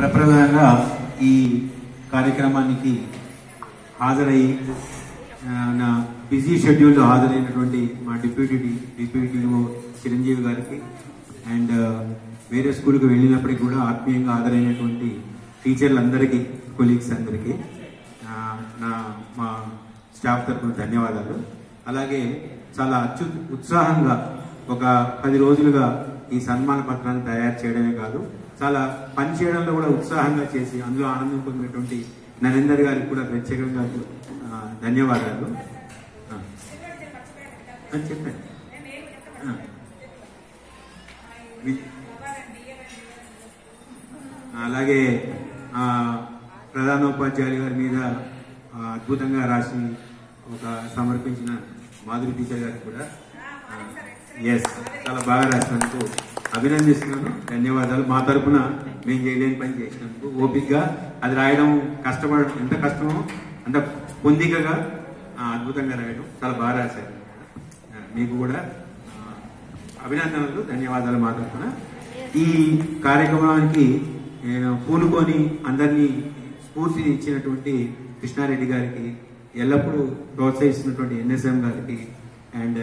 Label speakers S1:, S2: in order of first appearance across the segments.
S1: ప్రప్రదంగా ఈ కార్యక్రమానికి హాజరయ్యి ఆ, నా బిజీ షెడ్యూల్లో హాజరైనటువంటి మా డిప్యూటీ డిప్యూటీ చిరంజీవి గారికి అండ్ వేరే స్కూల్కి వెళ్ళినప్పటికీ కూడా ఆత్మీయంగా హాజరైనటువంటి టీచర్లందరికీ కొలీగ్స్ అందరికీ ఆ, నా మా స్టాఫ్ తరఫున ధన్యవాదాలు అలాగే చాలా అత్యు ఉత్సాహంగా ఒక పది రోజులుగా ఈ సన్మాన పత్రాన్ని తయారు చేయడమే కాదు చాలా పని చేయడంలో కూడా ఉత్సాహంగా చేసి అందులో ఆనందం పొందినటువంటి నరేందర్ గారికి కూడా ప్రత్యేకంగా ఆ, ధన్యవాదాలు ఆ. ఆ, చెప్పండి ఆ. వి- అలాగే ఆ, ప్రధానోపాధ్యాయులు గారి మీద ఆ, అద్భుతంగా రాసి ఒక సమర్పించిన మాధురి టీచర్ గారికి కూడా ఎస్ చాలా బాగా రాసినందుకు అభినందిస్తున్నాను ధన్యవాదాలు మా తరపున మేము చేయలేని పని చేసినందుకు ఓపిక్గా అది రాయడం కష్టపడడం ఎంత కష్టమో అంత పొందికగా ఆ, అద్భుతంగా రాయడం చాలా బాగా రాశారు ఆ, మీకు కూడా ఆ, అభినందనలు ధన్యవాదాలు మా తరఫున ఈ కార్యక్రమానికి నేను పూనుకొని అందరినీ స్ఫూర్తిని ఇచ్చినటువంటి కృష్ణారెడ్డి గారికి ఎల్లప్పుడూ ప్రోత్సహిస్తున్నటువంటి ఎన్ఎస్ఎం గారికి అండ్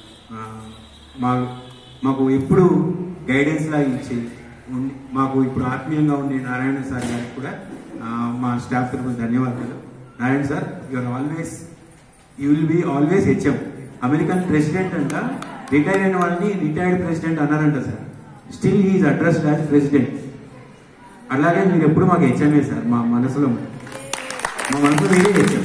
S1: మా మాకు ఎప్పుడు గైడెన్స్ లా ఇచ్చి ఉండి- మాకు ఇప్పుడు ఆత్మీయంగా ఉండే నారాయణ సార్ గారికి కూడా ఆ, మా స్టాఫ్ తరఫున ధన్యవాదాలు Narayana sir your always you will be always HM American president అంట రిటైర్ అయిన వాళ్ళని రిటైర్డ్ ప్రెసిడెంట్ అన్నారంట sir still he is addressed as president అలాగే మీరు ఎప్పుడు మాకు హెచ్ఎంఏ సార్ మా మనసులో మా మనసులో మీరే హెచ్ఎం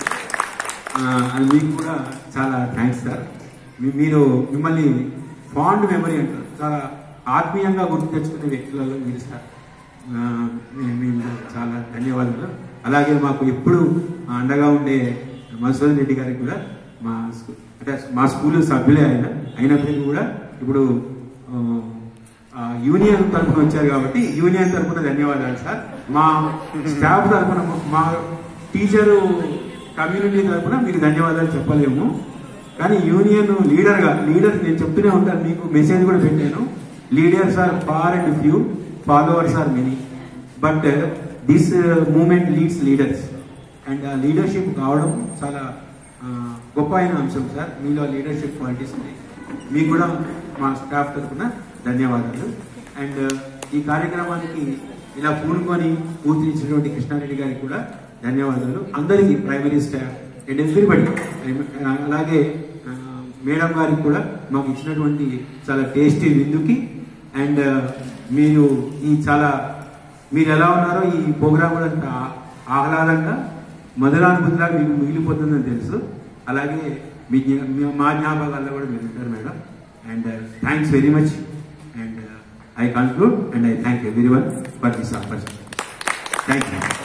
S1: అది మీకు కూడా చాలా థ్యాంక్స్ సార్ మీ- మీరు మిమ్మల్ని ఫాండ్ మెమరీ అంటారు చాలా ఆత్మీయంగా గుర్తు తెచ్చుకునే వ్యక్తులలో మీరు సార్ ఆ, మీ- మీకు చాలా ధన్యవాదాలు అలాగే మాకు ఎప్పుడు అండగా ఉండే మధుసూదన్ రెడ్డి గారికి కూడా మా స్కూ- అంటే మా స్కూల్ సభ్యులే ఆయన అయినప్పటికీ కూడా ఇప్పుడు ఆ, ఆ, యూనియన్ తరఫున వచ్చారు కాబట్టి యూనియన్ తరఫున ధన్యవాదాలు సార్ మా స్టాఫ్ తరఫున మా టీచరు కమ్యూనిటీ తరఫున మీకు ధన్యవాదాలు చెప్పలేము కానీ యూనియన్ లీడర్గా లీడర్ నేను చెప్తూనే ఉంటాను మీకు మెసేజ్ కూడా పెట్టాను leaders are far and few followers are many but this moment leads leaders and ఆ లీడర్షిప్ కావడం చాలా ఆ, గొప్ప అయిన అంశం సార్ మీలో లీడర్షిప్ క్వాలిటీస్ ఉన్నాయి మీకు కూడా మా స్టాఫ్ తరఫున ధన్యవాదాలు అండ్ ఈ కార్యక్రమానికి ఇలా పూనుకొని పూర్తినిచ్చినటువంటి కృష్ణారెడ్డి గారికి కూడా ధన్యవాదాలు అందరికీ ప్రైమరీ స్టాఫ్ అండ్ ఎవ్రీబడి అలాగే ఆ, మేడం గారికి కూడా మాకు ఇచ్చినటువంటి చాలా టేస్టీ విందుకి అండ్ మీరు ఈ చాలా మీరు ఎలా ఉన్నారో ఈ ప్రోగ్రామ్ కూడా అంత ఆ- ఆహ్లాదంగా మధురానుభూతిలా మీకు మిగిలిపోతుందని తెలుసు అలాగే మీ జ్ఞా- మీ- మా జ్ఞాపకాల్లో కూడా మీరు ఉంటారు madam and thanks very much and I conclude and I thank everyone for this opportunity thank you